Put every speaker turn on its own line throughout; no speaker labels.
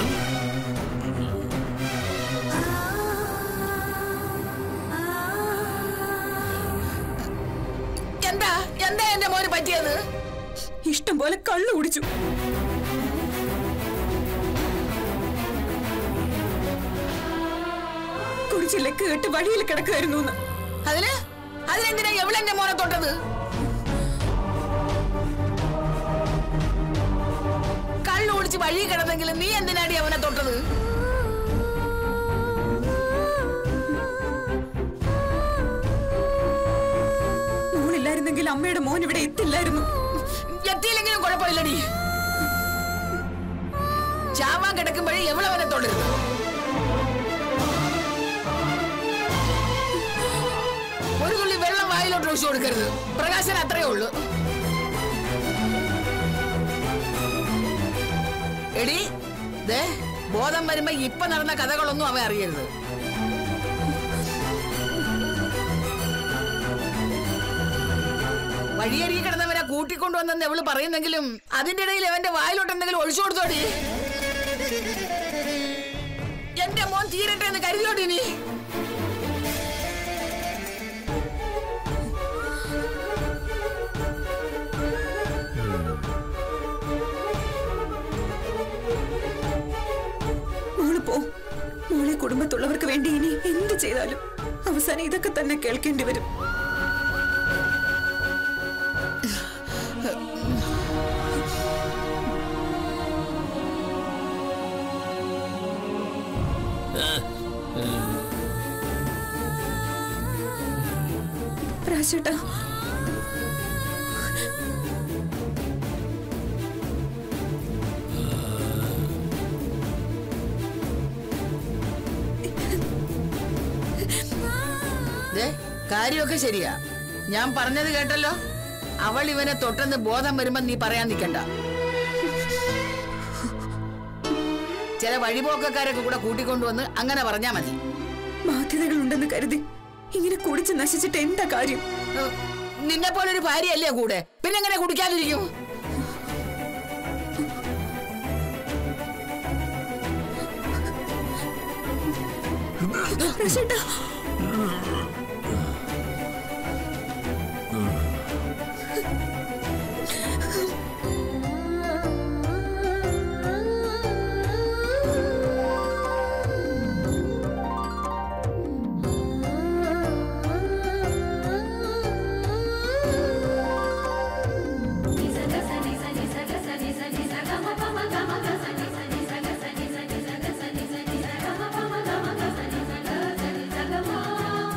എന്താ എന്താ എന്റെ മോന് പറ്റിയത്
ഇഷ്ടം പോലെ കള്ളു കുടിച്ചു കുടിച്ചില്ല കേട്ട് വഴിയിൽ കിടക്കായിരുന്നു എന്ന്
അതിന് അതിനെന്തിനാ എവളെന്റെ മോനെ തൊട്ടത് കള്ളു കുടിച്ച് വഴി കിടന്നെങ്കിലും നീ എന്തിനാടി അവനെ തൊട്ടത്
മോളില്ലായിരുന്നെങ്കിൽ അമ്മയുടെ മോൻ ഇവിടെ എത്തില്ലായിരുന്നു
എത്തിയില്ലെങ്കിലും കുഴപ്പമില്ലടി ചാവാൻ കിടക്കുമ്പോഴേ എവളവനെ തൊടരുത് ഒരു തുള്ളി വെള്ളം വായിലോട്ട് ഒഴിച്ചു കൊടുക്കരുത് പ്രകാശൻ അത്രയേ ഉള്ളൂ എടി ദേ ബോധം വരുമ്പോ ഇപ്പൊ നടന്ന കഥകളൊന്നും അവ അറിയരുത് വഴിയരികി കിടന്നവനെ കൂട്ടിക്കൊണ്ടുവന്നെന്ന് എവള് പറയുന്നെങ്കിലും അതിന്റെ ഇടയിൽ അവന്റെ വായിലോട്ട് എന്തെങ്കിലും ഒഴിച്ചു കൊടുത്തോടി എന്റെ മോൻ തീരട്ടെ എന്ന് കരുതിയോടി നീ
മോള് പോ മോളെ കുടുംബത്തുള്ളവർക്ക് വേണ്ടി ഇനി എന്ത് ചെയ്താലും അവസാനം ഇതൊക്കെ തന്നെ കേൾക്കേണ്ടി വരും പ്രാശേട്ടാ
ദേ, കാര്യമൊക്കെ ശരിയാ ഞാൻ പറഞ്ഞത് കേട്ടല്ലോ അവൾ ഇവനെ തൊട്ടെന്ന് ബോധം വരുമ്പോ നീ പറയാൻ നിൽക്കണ്ട ചില വഴിപോക്കക്കാരൊക്കെ കൂടെ കൂട്ടിക്കൊണ്ടുവന്ന് അങ്ങനെ പറഞ്ഞാ മതി
ബാധ്യതകളുണ്ടെന്ന് കരുതി ഇങ്ങനെ കുടിച്ച് നശിച്ചിട്ട് എന്താ കാര്യം
നിന്നെ പോലൊരു ഭാര്യയല്ലേ കൂടെ പിന്നെ എങ്ങനെ കുടിക്കാതിരിക്കും
പ്രാശേട്ടാ
Thank you.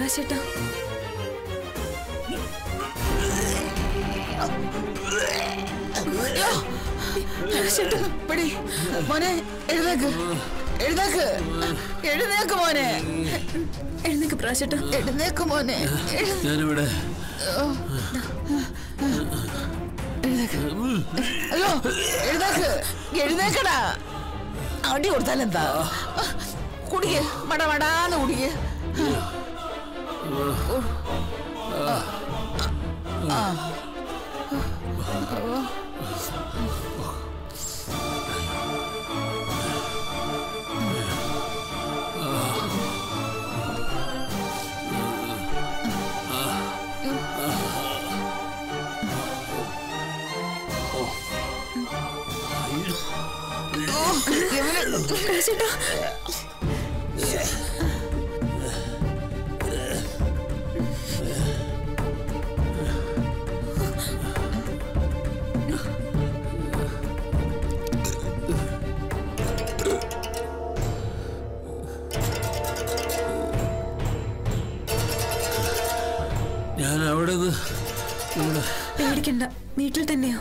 പ്രകാശേട്ടാ
അയ്യോ! പിടി മോനെ എഴുന്നേക്ക് എഴുന്നേക്ക് എഴുന്നേക്ക് മോനെ
എഴുന്നേക്ക് പ്രകാശേട്ടാ
എഴുന്നേക്ക് മോനെ എഴു-
ഞാനിവിടെ
അയ്യോ എഴുന്നേക്ക് എഴുന്നേക്കടാ അടി കൊടുത്താലെന്താ കുടിക്ക് മടമടാന്ന് കുടിക്ക് ഇവന്
പ്രകാശേട്ടാ
ഞാൻ അവിടെ നിന്ന് ഇവിടെ
പേടിക്കണ്ട വീട്ടിൽ തന്നെയോ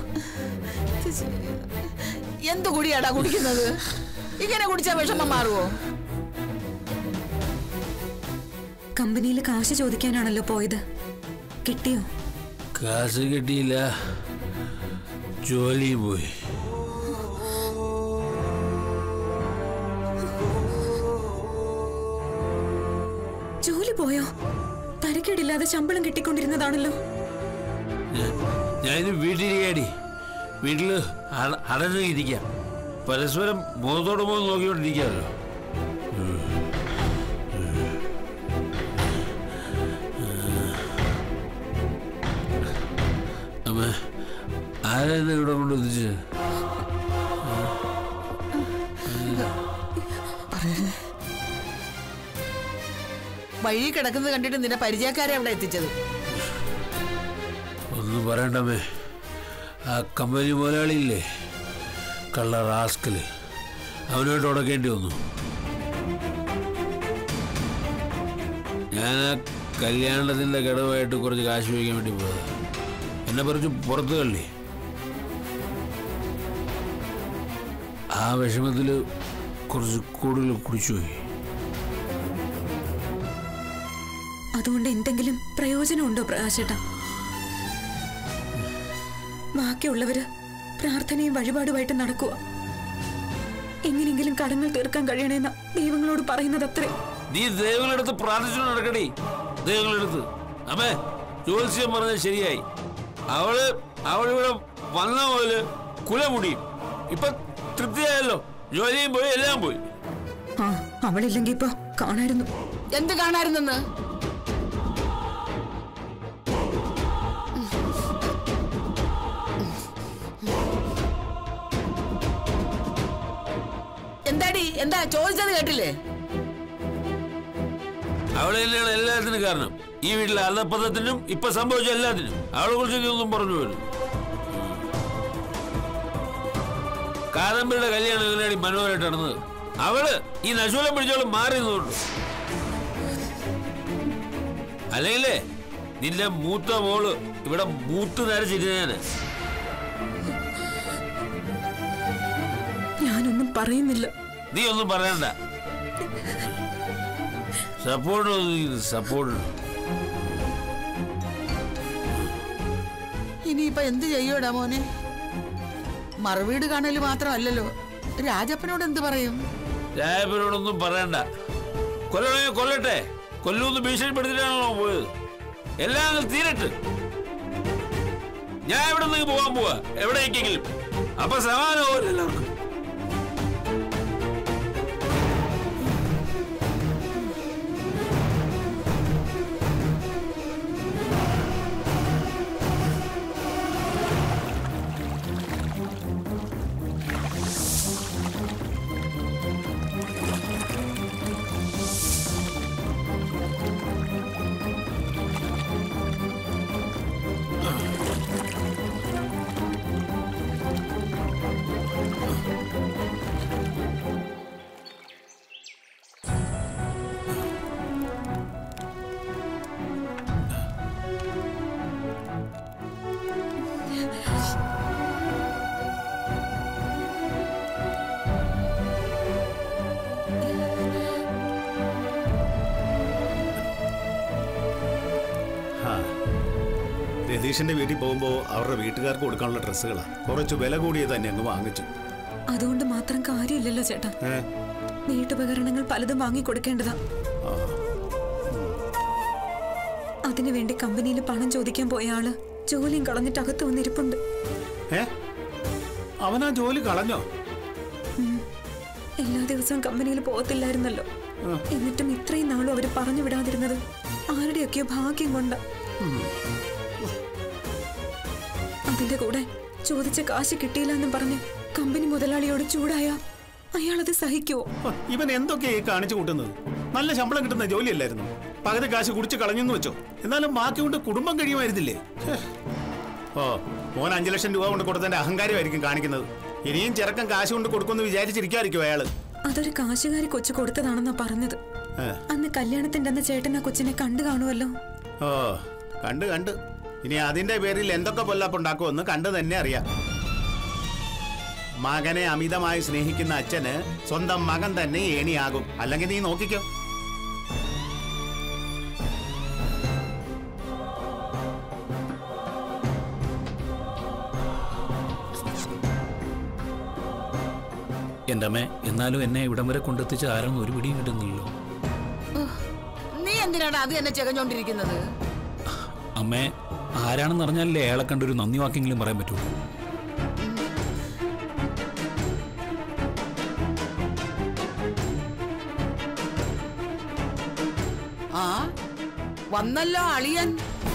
എന്ത് കുടിയാടാ കുടിക്കുന്നത് ഇങ്ങനെ കുടിച്ചാ വിഷമം മാറുവോ
കമ്പനിയിൽ കാശ് ചോദിക്കാനാണല്ലോ പോയത് കിട്ടിയോ
കാശ് കിട്ടിയില്ല ജോലിയും പോയി
ജോലി പോയോ തരക്കേടില്ലാതെ ശമ്പളം കിട്ടിക്കൊണ്ടിരുന്നതാണല്ലോ
ഞാൻ- ഞാനിത് വീട്ടിലിരിക്കാടി വീട്ടില് അട- അടഞ്ഞു ഇരിക്കാം പരസ്പരം മുഖത്തോട് മുഖം നോക്കിക്കൊണ്ടിരിക്കാമല്ലോ അമ്മ ആരായിരുന്നു ഇവിടെ കൊണ്ട് എത്തിച്ചത്
വഴി കിടക്കുന്നത് കണ്ടിട്ട് നിന്നെ പരിചയക്കാരെ അവിടെ എത്തിച്ചത്
ഒന്നും പറയണ്ടമ്മേ ആ കമ്പനി മുതലാളിയില്ലേ കള്ള റാസ്കല് അവനായിട്ട് ഉടക്കേണ്ടി വന്നു ഞാൻ ആ കല്യാണത്തിൻ്റെ ഘടകമായിട്ട് കുറച്ച് കാശ് വയ്ക്കാൻ വേണ്ടി പോയത് എന്നെ പറിച്ച് പുറത്ത് കള്ളി ആ വിഷമത്തിൽ കുറച്ച് കൂടുതൽ കുടിച്ചുപോയി
അതുകൊണ്ട് എന്തെങ്കിലും പ്രയോജനമുണ്ടോ പ്രകാശേട്ടാ ബാക്കിയുള്ളവര് പ്രാർത്ഥനയും വഴിപാടുമായിട്ട് നടക്കുക എങ്ങനെയെങ്കിലും കടങ്ങൾ തീർക്കാൻ കഴിയണേന്ന ദൈവങ്ങളോട് പറയുന്നത് അത്രേ
നീ ദൈവങ്ങളെടുത്ത് പ്രാർത്ഥിച്ചു നടക്കടി ദൈവങ്ങളെടുത്ത് അമ്മേ ജ്യോത്സ്യം പറഞ്ഞത് ശരിയായി അവള് അവളിവിടെ വന്ന മുതല് കുലമുടിയും ഇപ്പൊ തൃപ്തിയായല്ലോ ജോലിയും പോയി എല്ലാം പോയി
ആ അവളില്ലെങ്കി ഇപ്പൊ കാണായിരുന്നു
എന്ത് കാണാറുന്നെന്ന് എന്താടി എന്താ ചോദിച്ചത് കേട്ടില്ലേ
അവളെ തന്നെയാണ് എല്ലാത്തിനും കാരണം ഈ വീട്ടിലെ അധപ്പതത്തിനും ഇപ്പൊ സംഭവിച്ച എല്ലാത്തിനും അവളെ കുറിച്ച് നീ ഒന്നും പറഞ്ഞു വരും കാദംബരിയുടെ കല്യാണം ഇതിനടി മനോഹരമായിട്ട് നടന്നത് അവള് ഈ നശൂലം പിടിച്ചോളം മാറി നിന്നുകൊണ്ട് അല്ലെങ്കിലേ നിന്റെ മൂത്ത മോള് ഇവിടെ മൂത്ത് നരച്ചിരുന്നേനെ
ഞാനൊന്നും പറയുന്നില്ല
നീ ഒന്നും പറയണ്ട സപ്പോർട്ട് സപ്പോർട്ട്
ഇനിയിപ്പൊ എന്ത് ചെയ്യൂടാ മോനെ മറുവീട് കാണല് മാത്രമല്ലല്ലോ രാജപ്പനോട് എന്ത് പറയും
രായപ്പനോടൊന്നും പറയണ്ട കൊല്ലണേ കൊല്ലട്ടെ കൊല്ലൂന്ന് ഭീഷണിപ്പെടുത്തിട്ടാണല്ലോ പോയത് എല്ലാം അങ്ങ് തീരട്ട് ഞാൻ എവിടെ നിന്ന് പോകാൻ പോവാ എവിടേക്കെങ്കിലും അപ്പൊ സമാനമാവില്ല എല്ലാവർക്കും
രതീഷിന്റെ വീട്ടിൽ പോകുമ്പോൾ അവരുടെ വീട്ടുകാർക്ക് കൊടുക്കാനുള്ള ഡ്രസ്സുകളാ കുറച്ച് വില കൂടിയത് തന്നെ അങ്ങ് വാങ്ങിച്ചു
അതുകൊണ്ട് മാത്രം കാര്യമില്ലല്ലോ ചേട്ടാ
ഏ
വീട്ടുപകരണങ്ങൾ പലതും വാങ്ങിക്കൊടുക്കേണ്ടതാ
ആ
അതിനുവേണ്ടി കമ്പനിയിൽ പണം ചോദിക്കാൻ പോയ ആള് ജോലിയും കളഞ്ഞിട്ട് അകത്ത് വന്നിരിപ്പുണ്ട്
ഏ അവനാ ജോലി കളഞ്ഞോ
എല്ലാ ദിവസവും കമ്പനിയിൽ പോകത്തില്ലായിരുന്നല്ലോ എന്നിട്ടും ഇത്രയും നാളും അവര് പറഞ്ഞു വിടാതിരുന്നത് ആരുടെയൊക്കെയോ ഭാഗ്യം കൊണ്ട അതിന്റെ കൂടെ ചോദിച്ച കാശ് കിട്ടിയില്ല എന്നും പറഞ്ഞ് കമ്പനി മുതലാളിയോട് ചൂടായ അയാളത് സഹിക്കുവോ
ഹ, ഇവൻ എന്തൊക്കെയാ ഈ കാണിച്ചു കൂട്ടുന്നത് നല്ല ശമ്പളം കിട്ടുന്ന ജോലിയല്ലായിരുന്നു പകുതി കാശ് കുടിച്ച് കളഞ്ഞെന്ന് വെച്ചോ എന്നാലും ബാക്കി കൊണ്ട് കുടുംബം കഴിയുമായിരുന്നില്ലേ ഛേ. ഓ മോൻ അഞ്ചു ലക്ഷം രൂപ കൊണ്ട് കൊടുത്തതിന്റെ അഹങ്കാരമായിരിക്കും കാണിക്കുന്നത് ഇനിയും ചെറുക്കം കാശ് കൊണ്ട് കൊടുക്കുമെന്ന് വിചാരിച്ചിരിക്കുമായിരിക്കും അയാള്
അതൊരു കാശുകാരി കൊച്ചു കൊടുത്തതാണെന്നാ പറഞ്ഞത്
ഏ.
അന്ന് കല്യാണത്തിന്റെ അന്ന് ചേട്ടൻ ആ കൊച്ചിനെ കണ്ടു കാണുമല്ലോ
ഓ കണ്ട് കണ്ട് ഇനി അതിന്റെ പേരിൽ എന്തൊക്കെ പൊല്ലാപ്പുണ്ടാക്കുമെന്ന് കണ്ടു തന്നെ അറിയാം മകനെ അമിതമായി സ്നേഹിക്കുന്ന അച്ഛന് സ്വന്തം മകൻ തന്നെ ഏണിയാകും അല്ലെങ്കിൽ നീ നോക്കിക്കോ
എൻ്റെ അമ്മേ എന്നാലും എന്നെ ഇവിടം വരെ കൊണ്ടെത്തിച്ച് ആരാണെന്ന് ഒരു പിടിയും കിട്ടുന്നില്ലല്ലോ
നീ എന്തിനാണ് അത് എന്നെ ചെകഞ്ഞോണ്ടിരിക്കുന്നത്
അമ്മേ ആരാണെന്ന് അറിഞ്ഞാലല്ലേ അയാളെ കണ്ടൊരു നന്ദി വാക്കെങ്കിലും പറയാൻ പറ്റുള്ളൂ
ആ വന്നല്ലോ അളിയൻ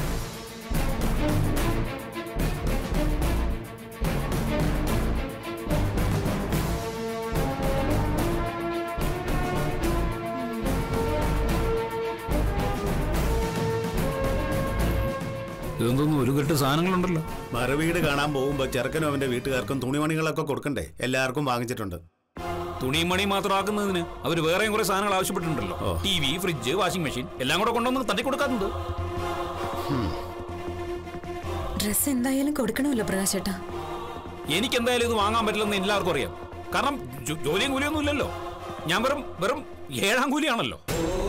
ഇതൊന്നും ഒരു കെട്ട് സാധനങ്ങളുണ്ടല്ലോ
മറുവീട് കാണാൻ പോകുമ്പോ ചെറുക്കനും അവന്റെ വീട്ടുകാർക്കും തുണിമണികളൊക്കെ കൊടുക്കണ്ടേ എല്ലാവർക്കും വാങ്ങിച്ചിട്ടുണ്ട്
തുണിയും മണിയും മാത്രം ആക്കുന്നതിന് അവർ വേറെയും കുറെ സാധനങ്ങൾ ആവശ്യപ്പെട്ടിട്ടുണ്ടല്ലോ T V fridge washing machine എല്ലാം കൂടെ കൊണ്ടുവന്ന് തട്ടിക്കൊടുക്കാറുണ്ട്
ഡ്രസ് എന്തായാലും കൊടുക്കണമല്ലോ പ്രകാശേട്ടാ
എനിക്ക് എന്തായാലും ഇത് വാങ്ങാൻ പറ്റില്ലെന്ന് എല്ലാവർക്കും അറിയാം കാരണം ജോ- ജോലിയും കൂലിയൊന്നും ഇല്ലല്ലോ ഞാൻ വെറും വെറും ഏഴാം കൂലിയാണല്ലോ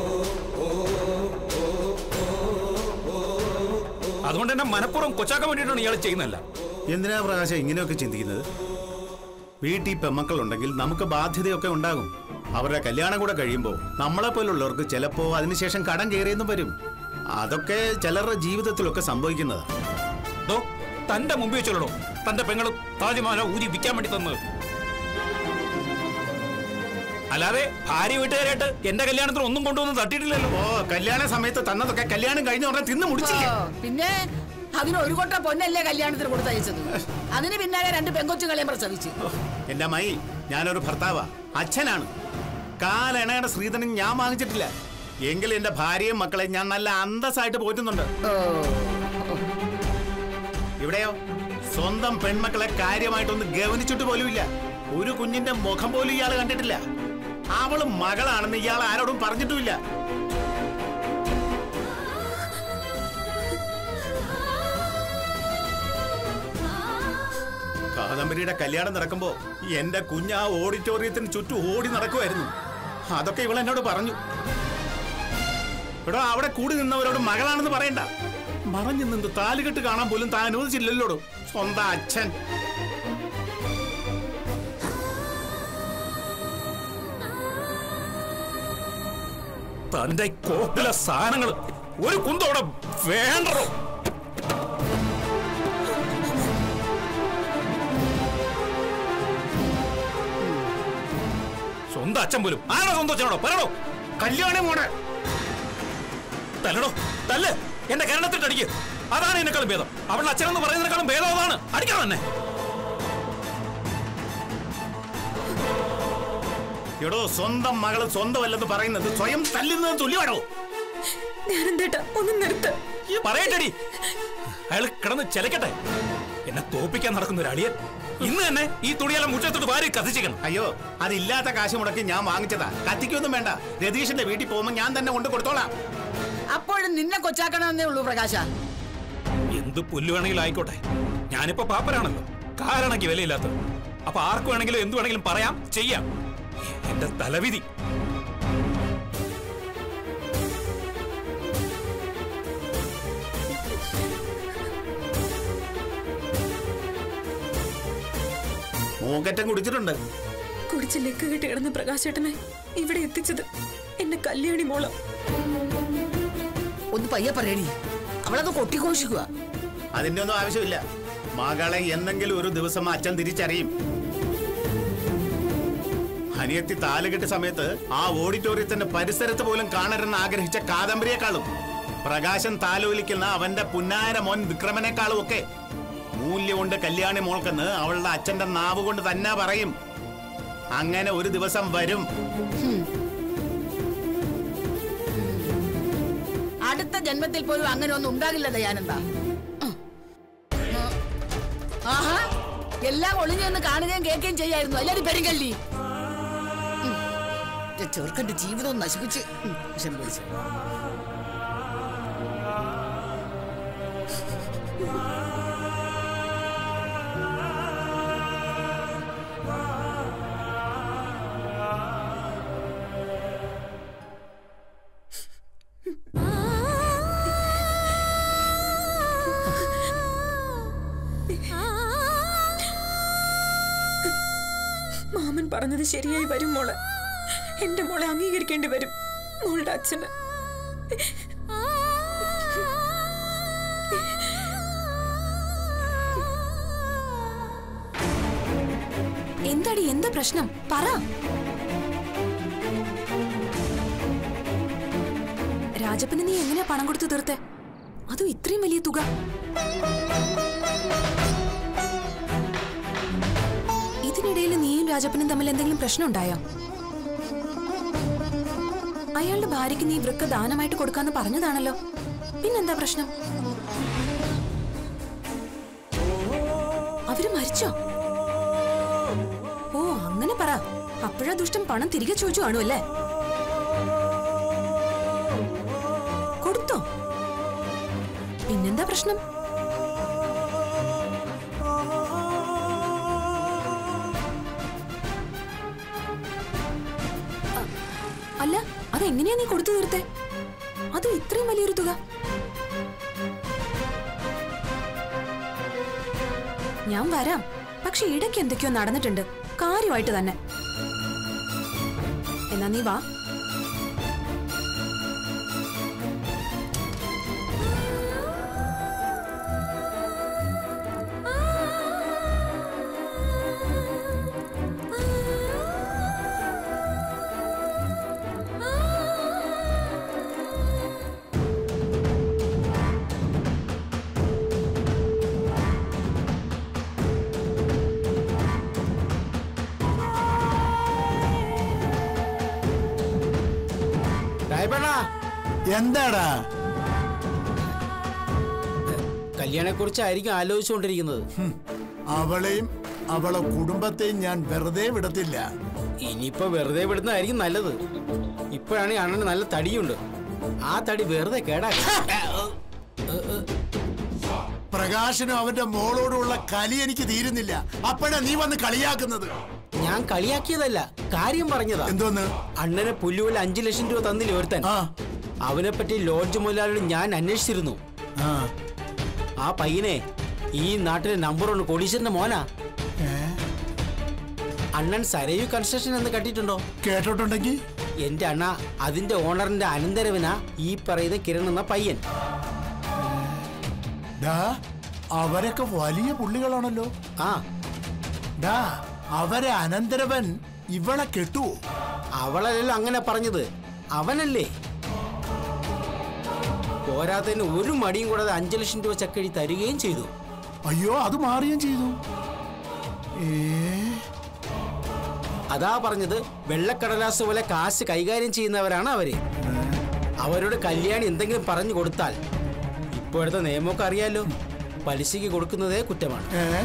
അതുകൊണ്ട് തന്നെ മനഃപൂർവ്വം കൊച്ചാക്കാൻ വേണ്ടിയിട്ടാണ് ഇയാൾ ചെയ്യുന്നതല്ല
എന്തിനാ പ്രകാശം ഇങ്ങനെയൊക്കെ ചിന്തിക്കുന്നത് വീട്ടിൽ പെമ്മക്കളുണ്ടെങ്കിൽ നമുക്ക് ബാധ്യതയൊക്കെ ഉണ്ടാകും അവരുടെ കല്യാണം കൂടെ കഴിയുമ്പോൾ നമ്മളെ പോലുള്ളവർക്ക് ചിലപ്പോ അതിനുശേഷം കടം കയറിയെന്നും വരും അതൊക്കെ ചിലരുടെ ജീവിതത്തിലൊക്കെ സംഭവിക്കുന്നതാ
ദോ, തന്റെ മുമ്പിൽ വെച്ചല്ലോ തന്റെ പെങ്ങളും താജ്മഹല ഊരി വിൽക്കാൻ വേണ്ടി തന്നത് അല്ലാതെ ഭാര്യ വീട്ടുകാരായിട്ട് എന്റെ കല്യാണത്തിന് ഒന്നും കൊണ്ടുവന്ന് തട്ടിയിട്ടില്ലല്ലോ
ഓ കല്യാണ സമയത്ത് തന്നതൊക്കെ കല്യാണം കഴിഞ്ഞ ഉടനെ തിന്ന്
ഓ,
മുടിച്ചില്ലേ
പിന്നെ അതിന് ഒരു കൊട്ട പൊന്നല്ലേ കല്യാണത്തിന് കൊടുത്തയച്ചത് അതിന് പിന്നാലെ രണ്ട് പെങ്കൊച്ചുകളെയും പ്രസവിച്ച്
എന്റെ മൈ ഞാനൊരു ഭർത്താവാ അച്ഛനാണ് കാലെണയുടെ ശ്രീധരൻ ഞാൻ വാങ്ങിച്ചിട്ടില്ല എങ്കിൽ എന്റെ ഭാര്യയും മക്കളെയും ഞാൻ നല്ല അന്തസ്സായിട്ട് പോറ്റുന്നുണ്ട്
ഓ
ഇവിടെയോ സ്വന്തം പെൺമക്കളെ കാര്യമായിട്ടൊന്ന് ഗവനിച്ചിട്ട് പോലുമില്ല ഒരു കുഞ്ഞിന്റെ മുഖം പോലും ഇയാൾ കണ്ടിട്ടില്ല അവള് മകളാണെന്ന് ഇയാൾ ആരോടും പറഞ്ഞിട്ടുമില്ല കാദംബരിയുടെ കല്യാണം നടക്കുമ്പോ എന്റെ കുഞ്ഞ് ആ ഓഡിറ്റോറിയത്തിന് ചുറ്റും ഓടി നടക്കുമായിരുന്നു അതൊക്കെ ഇവൾ എന്നോട് പറഞ്ഞു എടോ അവിടെ കൂടി നിന്നവരോട് മകളാണെന്ന് പറയണ്ട മറഞ്ഞു നിന്ന് താലുകെട്ട് കാണാൻ പോലും താൻ അനുവദിച്ചില്ലല്ലോടോ സ്വന്തം അച്ഛൻ
തന്റെ കോപ്പിലെ സാധനങ്ങൾ ഒരു കുന്തോടെ വേണ്ടോ സ്വന്തം അച്ഛൻ പോലും ആരാ സ്വന്തം അച്ഛനോടോ പറയണോ
കല്യാണം മോടെ
തല്ലടോ തല്ല് എന്റെ കരണത്തിട്ട് അടിക്ക് അതാണ് എന്നെക്കാളും ഭേദം അവളുടെ അച്ഛനെന്ന് പറയുന്നതിനേക്കാളും ഭേദം അതാണ് അടിക്കണം തന്നെ
എടോ സ്വന്തം മകള് സ്വന്തമല്ലെന്ന് പറയുന്നത് സ്വയം തല്ലുന്നത് തുല്യമാണോ
ഞാനെന്തേട്ടാ ഒന്ന് നിർത്ത്
പറയട്ടടി അയാൾ കിടന്ന് ചെലക്കട്ടെ എന്നെ തോപ്പിക്കാൻ നടക്കുന്ന ഒരു അളിയൻ ഇന്ന് തന്നെ ഈ തുണിയെല്ലാം മുറ്റത്തോട്ട് വാരി കത്തിച്ചിക്കണം
അയ്യോ അതില്ലാത്ത കാശ് മുടക്കി ഞാൻ വാങ്ങിച്ചതാ കത്തിക്കൊന്നും വേണ്ട രതീഷിന്റെ വീട്ടിൽ പോകുമ്പോൾ ഞാൻ തന്നെ കൊണ്ട് കൊടുത്തോളാം
അപ്പോഴും നിന്നെ കൊച്ചാക്കണമെന്നേ ഉള്ളൂ പ്രകാശ
എന്ത് പുല്ല് വേണമെങ്കിലും ആയിക്കോട്ടെ ഞാനിപ്പോ പാപ്പരാണല്ലോ കാരണക്ക് വിലയില്ലാത്തത് അപ്പൊ ആർക്ക് വേണമെങ്കിലും എന്ത് വേണമെങ്കിലും പറയാം ചെയ്യാം എന്റെ തലവിധി
മൂക്കറ്റം കുടിച്ചിട്ടുണ്ട്
കുടിച്ച് ലെക്ക് കെട്ടി കിടന്ന പ്രകാശേട്ടനെ ഇവിടെ എത്തിച്ചത് എന്നെ കല്യാണി മോളം
ഒന്ന് പയ്യെ പറയടി അവളത് കൊട്ടിഘോഷിക്കുക
അതിന്റെ ഒന്നും ആവശ്യമില്ല മകളെ എന്തെങ്കിലും ഒരു ദിവസം അച്ഛൻ തിരിച്ചറിയും അനിയത്തി താലുകെട്ട് സമയത്ത് ആ ഓഡിറ്റോറിയത്തിന്റെ പരിസരത്ത് പോലും കാണരുതെന്ന് ആഗ്രഹിച്ച കാദംബരിയെക്കാളും പ്രകാശൻ താലോലിക്കുന്ന അവന്റെ പുന്നാര മോൻ വിക്രമനേക്കാളും ഒക്കെ മൂല്യമുണ്ട് കല്യാണി മോൾക്കെന്ന് അവളുടെ അച്ഛന്റെ നാവ് കൊണ്ട് തന്നെ പറയും അങ്ങനെ ഒരു ദിവസം വരും
അടുത്ത ജന്മത്തിൽ പോലും അങ്ങനെ ഒന്നും ഉണ്ടാകില്ല ദയാനന്ദ ഉം. ആഹാ എല്ലാം ഒളിഞ്ഞെന്ന് കാണുകയും കേൾക്കുകയും ചെയ്യായിരുന്നു അല്ലാതെ പെരുങ്കല്ലി ഉം. എന്റെ ചെറുക്കന്റെ ജീവിതം നശിപ്പിച്ച് ഉം, വിഷം പിടിച്ച്.
മാമൻ പറഞ്ഞത് ശരിയായി വരും മോളെ എന്റെ മോളെ അംഗീകരിക്കേണ്ടി വരും മോളുടെ അച്ഛന്
എന്താടി എന്താ പ്രശ്നം പറ രാജപ്പന് നീ എങ്ങനെയാ പണം കൊടുത്തു തീർത്തെ അതും ഇത്രയും വലിയ തുക ഇതിനിടയിൽ നീയും രാജപ്പനും തമ്മിൽ എന്തെങ്കിലും പ്രശ്നം ഉണ്ടായോ അയാളുടെ ഭാര്യയ്ക്ക് നീ വൃക്ക ദാനമായിട്ട് കൊടുക്കാന്ന് പറഞ്ഞതാണല്ലോ പിന്നെന്താ പ്രശ്നം അവര് മരിച്ചോ ഓ അങ്ങനെ പറ അപ്പോഴാ ദുഷ്ടം പണം തിരികെ ചോദിച്ചു കാണും അല്ലേ കൊടുത്തോ പിന്നെന്താ പ്രശ്നം അ- അല്ല അതെങ്ങനെയാ നീ കൊടുത്തു തീർത്തെ അത് ഇത്രയും വലിയൊരു തുക ഞാൻ വരാം പക്ഷെ ഇടയ്ക്ക് എന്തൊക്കെയോ നടന്നിട്ടുണ്ട് കാര്യമായിട്ട് തന്നെ എന്നാ നീ വാ
എന്താടാ
കല്യാണെ കുറിച്ചായിരിക്കും ആലോചിച്ചുകൊണ്ടിരിക്കുന്നത്
അവളെയും അവളെ കുടുംബത്തെയും ഞാൻ വെറുതെ വിടത്തില്ല
ഇനിയിപ്പോ വെറുതെ വിടുന്നതായിരിക്കും നല്ലത് ഇപ്പോഴാണെങ്കിൽ അണ്ണന് നല്ല തടിയുണ്ട് ആ തടി വെറുതെ കേടാക്കി
പ്രകാശനും അവന്റെ മോളോടുള്ള കലി എനിക്ക് തീരുന്നില്ല അപ്പോഴാ നീ വന്ന് കളിയാക്കുന്നത്
ഞാൻ കളിയാക്കിയതല്ല കാര്യം പറഞ്ഞതാ
എന്തോന്ന്
അണ്ണന് പുല്ലുവിൽ അഞ്ചു ലക്ഷം രൂപ തന്നില്ല ഒരുത്തൻ
ആ
അവനെ പറ്റി ലോഡ്ജ് മുതലാളിയോട് ഞാൻ അന്വേഷിച്ചിരുന്നു
ആ
ആ പയ്യനെ ഈ നാട്ടിലെ നമ്പർ ഒന്ന് കോടീശ്വരന്റെ മോനാ
ഏ?
അണ്ണൻ സരയു കൺസ്ട്രക്ഷൻ എന്ന് കണ്ടിട്ടുണ്ടോ
കേട്ടിട്ടുണ്ടെങ്കി
എന്റെ അണ്ണ അതിന്റെ ഓണറിന്റെ അനന്തരവനാ ഈ പറയുന്ന കിരൺ എന്ന പയ്യൻ
ഡാ അവരൊക്കെ വലിയ പുള്ളികളാണല്ലോ
ആ
ഡാ അവരെ അനന്തരവൻ ഇവളെ കെട്ടുവോ
അവളല്ലല്ലോ അങ്ങനെ പറഞ്ഞത് അവനല്ലേ പോരാത്തതിന് ഒരു മടിയും കൂടാതെ അഞ്ചു ലക്ഷം രൂപ ചക്കഴി തരികയും ചെയ്തു
അയ്യോ അത് മാറുകയും ചെയ്തു ഏ
അതാ പറഞ്ഞത് വെള്ളക്കടലാസ് പോലെ കാശ് കൈകാര്യം ചെയ്യുന്നവരാണ് അവര് അവരോട് കല്യാണി എന്തെങ്കിലും പറഞ്ഞു കൊടുത്താൽ ഇപ്പോഴത്തെ നിയമമൊക്കെ അറിയാലോ പലിശയ്ക്ക് കൊടുക്കുന്നതേ കുറ്റമാണ്
ഏ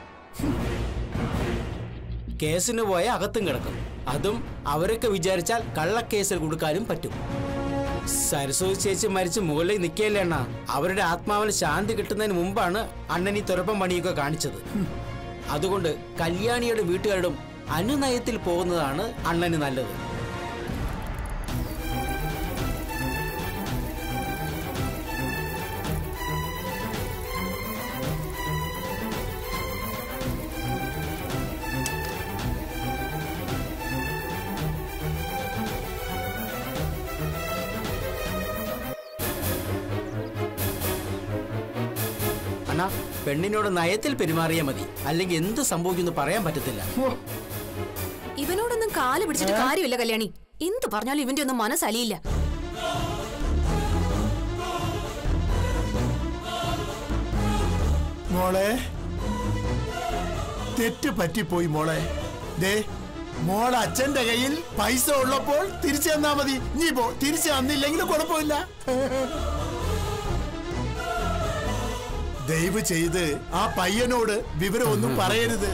കേസിന് പോയ അകത്തും കിടക്കും അതും അവരൊക്കെ വിചാരിച്ചാൽ കള്ളക്കേസിൽ കൊടുക്കാനും പറ്റും സരസ്വതി ചേച്ചി മരിച്ച് മുകളിൽ നിൽക്കുകയല്ലേ അണ്ണ അവരുടെ ആത്മാവിന് ശാന്തി കിട്ടുന്നതിന് മുമ്പാണ് അണ്ണൻ ഈ തുരപ്പം പണിയൊക്കെ കാണിച്ചത് അതുകൊണ്ട് കല്യാണിയുടെ വീട്ടുകാരോടും അനുനയത്തിൽ പോകുന്നതാണ് അണ്ണന് നല്ലത് അണ്ണ പെണ്ണിനോട് നയത്തിൽ പെരുമാറിയാൽ മതി അല്ലെങ്കിൽ എന്ത് സംഭവിക്കുമെന്ന് പറയാൻ പറ്റത്തില്ല
ഇവനോടൊന്നും കാല് പിടിച്ചിട്ട് കാര്യമില്ല കല്യാണി എന്ത് പറഞ്ഞാലും ഇവന്റെ ഒന്നും മനസ്സലിയില്ല
മോളെ തെറ്റ് പറ്റിപ്പോയി മോളെ ദേ മോൾ അച്ഛന്റെ കയ്യിൽ പൈസ ഉള്ളപ്പോൾ തിരിച്ചു തന്നാ മതി നീ പോ തിരിച്ചു തന്നില്ലെങ്കിൽ കുഴപ്പമില്ല ദയവ് ചെയ്ത് ആ പയ്യനോട് വിവരം ഒന്നും പറയരുത്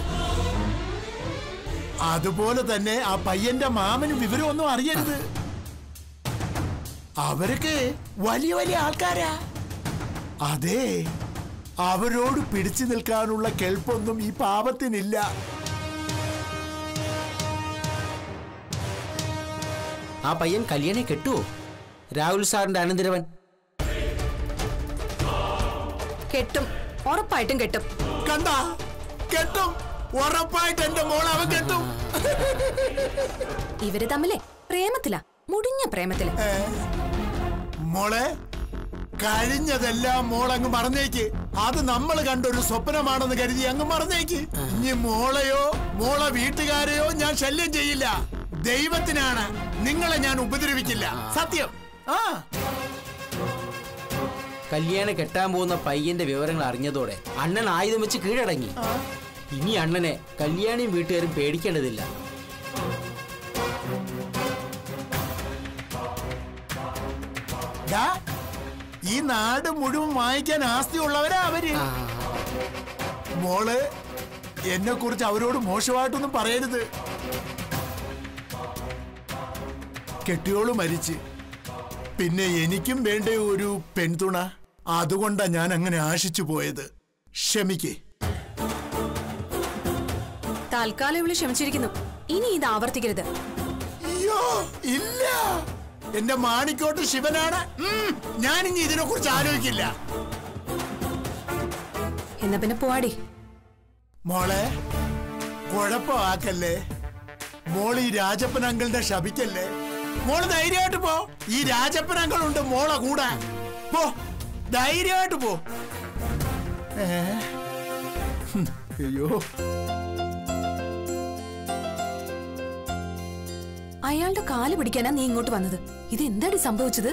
അതുപോലെ തന്നെ ആ പയ്യന്റെ മാമന് വിവരം ഒന്നും അറിയരുത് അവരൊക്കെ വലിയ വലിയ ആൾക്കാരാ അതെ അവരോട് പിടിച്ചു നിൽക്കാനുള്ള കെൽപ്പൊന്നും ഈ പാപത്തിനില്ല
ആ പയ്യൻ കല്യാണി കെട്ടുവോ രാഹുൽ സാറിന്റെ അനന്തരവൻ
കെട്ടും ഉറപ്പായിട്ടും കെട്ടും
കണ്ട കെട്ടും ഉറപ്പായിട്ട് എന്റെ മോൾ അവൻ കെട്ടും
ഇവര് തമ്മിലെ പ്രേമത്തിലാ മുടിഞ്ഞ പ്രേമത്തില്
മോളെ കഴിഞ്ഞതെല്ലാം മോൾ അങ്ങ് മറന്നേക്ക് അത് നമ്മൾ കണ്ടൊരു സ്വപ്നമാണെന്ന് കരുതി അങ്ങ് മറന്നേക്ക് ഇനി മോളെയോ മോളെ വീട്ടുകാരെയോ ഞാൻ ശല്യം ചെയ്യില്ല ദൈവത്തിനാണ് നിങ്ങളെ ഞാൻ ഉപദ്രവിക്കില്ല സത്യം ആ
കല്യാണി കെട്ടാൻ പോകുന്ന പയ്യന്റെ വിവരങ്ങൾ അറിഞ്ഞതോടെ അണ്ണൻ ആയുധം വെച്ച് കീഴടങ്ങി ഇനി അണ്ണനെ കല്യാണിയും വീട്ടുകാരും പേടിക്കേണ്ടതില്ല
ദാ, ഈ നാട് മുഴുവൻ വാങ്ങിക്കാൻ ആസ്തിയുള്ളവരാ അവര് മോള് എന്നെ കുറിച്ച് അവരോട് മോശമായിട്ടൊന്നും പറയരുത് കെട്ടിയോള് മരിച്ച് പിന്നെ എനിക്കും വേണ്ട ഒരു പെൺതുണ അതുകൊണ്ടാ ഞാൻ അങ്ങനെ ആശിച്ചു പോയത് ക്ഷമിക്കേ
തൽക്കാലം ഇവള് ക്ഷമിച്ചിരിക്കുന്നു ഇനി ഇത് ആവർത്തിക്കരുത്
അയ്യോ ഇല്ല എന്റെ മാണിക്കോട്ട് ശിവനാണ് ഉം, ഞാനിനി ഇതിനെ കുറിച്ച് ആലോചിക്കില്ല
എന്നാ പിന്നെ പോവാടി
മോളെ കുഴപ്പമാക്കല്ലേ മോൾ ഈ രാജപ്പൻ അങ്കിളിന്റെ ശപിക്കല്ലേ മോള് ധൈര്യമായിട്ട് പോ ഈ രാജപ്പൻ അങ്കിൾ ഉണ്ട് മോളെ കൂടെ പോ ധൈര്യമായിട്ട് പോ ഏ? ഹും, അയ്യോ
അയാളുടെ കാല് പിടിക്കാനാ നീ ഇങ്ങോട്ട് വന്നത് ഇത് എന്താടി സംഭവിച്ചത്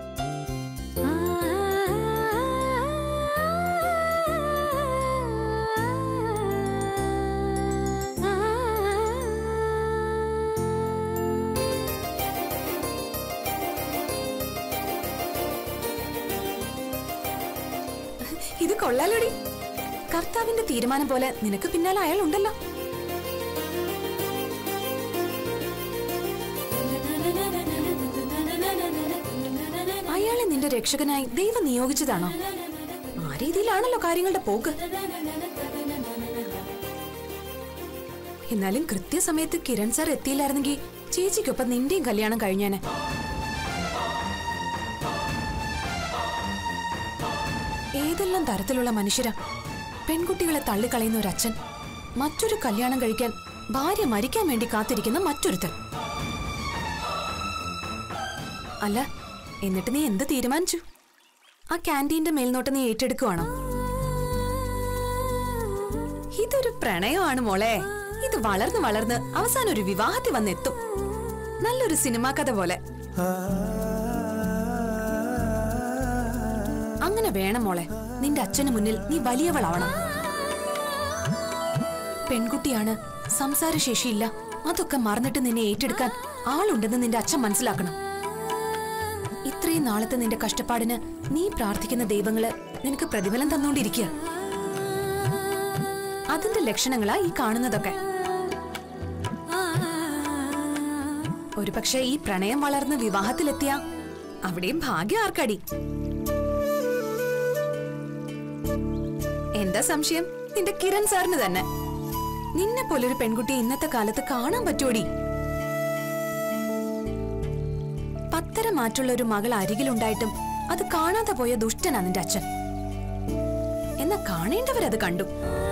ഇത് കൊള്ളാലോടി കർത്താവിന്റെ തീരുമാനം പോലെ നിനക്ക് പിന്നാലെ അയാൾ ഉണ്ടല്ലോ അയാളെ നിന്റെ രക്ഷകനായി ദൈവം നിയോഗിച്ചതാണോ ആ രീതിയിലാണല്ലോ കാര്യങ്ങളുടെ പോക്ക് എന്നാലും കൃത്യസമയത്ത് കിരൺ സാർ എത്തിയില്ലായിരുന്നെങ്കിൽ ചേച്ചിക്കൊപ്പം നിന്റെയും കല്യാണം കഴിഞ്ഞേനെ ഏതെല്ലാം തരത്തിലുള്ള മനുഷ്യരാ പെൺകുട്ടികളെ തള്ളിക്കളയുന്ന ഒരു അച്ഛൻ മറ്റൊരു കല്യാണം കഴിക്കാൻ ഭാര്യ മരിക്കാൻ വേണ്ടി കാത്തിരിക്കുന്ന മറ്റൊരുത്തൻ അല്ല എന്നിട്ട് നീ എന്ത് തീരുമാനിച്ചു ആ ക്യാൻറ്റീന്റെ മേൽനോട്ടം നീ ഏറ്റെടുക്കുവാണോ ഇതൊരു പ്രണയമാണ് മോളെ ഇത് വളർന്ന് വളർന്ന് അവസാനം ഒരു വിവാഹത്തിൽ വന്നെത്തും നല്ലൊരു സിനിമാ കഥ പോലെ അങ്ങനെ വേണം മോളെ നിന്റെ അച്ഛന് മുന്നിൽ നീ വലിയവളാവണം പെൺകുട്ടിയാണ് സംസാരശേഷിയില്ല അതൊക്കെ മറന്നിട്ട് നിന്നെ ഏറ്റെടുക്കാൻ ആളുണ്ടെന്ന് നിന്റെ അച്ഛൻ മനസ്സിലാക്കണം ഇത്രയും നാളത്തെ നിന്റെ കഷ്ടപ്പാടിന് നീ പ്രാർത്ഥിക്കുന്ന ദൈവങ്ങള് നിനക്ക് പ്രതിഫലം തന്നുകൊണ്ടിരിക്കുക അതിന്റെ ലക്ഷണങ്ങളാ ഈ കാണുന്നതൊക്കെ ഒരുപക്ഷെ ഈ പ്രണയം വളർന്ന് വിവാഹത്തിലെത്തിയ അവിടെയും ഭാഗ്യം ആർക്കടി എന്താ സംശയം നിന്റെ കിരൺ സാറിന് തന്നെ നിന്നെ പോലൊരു പെൺകുട്ടിയെ ഇന്നത്തെ കാലത്ത് കാണാൻ പറ്റുമോടി പത്തര മാറ്റുള്ള ഒരു മകൾ അരികിലുണ്ടായിട്ടും അത് കാണാതെ പോയ ദുഷ്ടനാ നിന്റെ അച്ഛൻ എന്നാ കാണേണ്ടവരത് കണ്ടു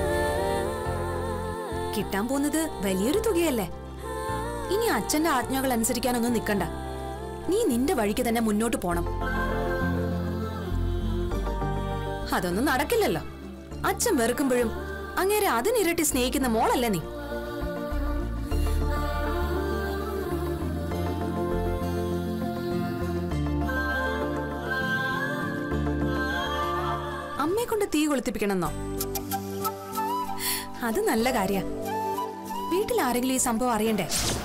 കിട്ടാൻ പോകുന്നത് വലിയൊരു തുകയല്ലേ ഇനി അച്ഛന്റെ ആജ്ഞകൾ അനുസരിക്കാനൊന്നും നിക്കണ്ട നീ നിന്റെ വഴിക്ക് തന്നെ മുന്നോട്ട് പോണം അതൊന്നും നടക്കില്ലല്ലോ അച്ഛൻ വെറുക്കുമ്പോഴും അങ്ങേരെ അതിനിരട്ടി സ്നേഹിക്കുന്ന മോളല്ല നീ അമ്മയെ കൊണ്ട് തീ കൊളുത്തിപ്പിക്കണമെന്നോ അത് നല്ല കാര്യ വീട്ടിൽ ആരെങ്കിലും ഈ സംഭവം അറിയണ്ടേ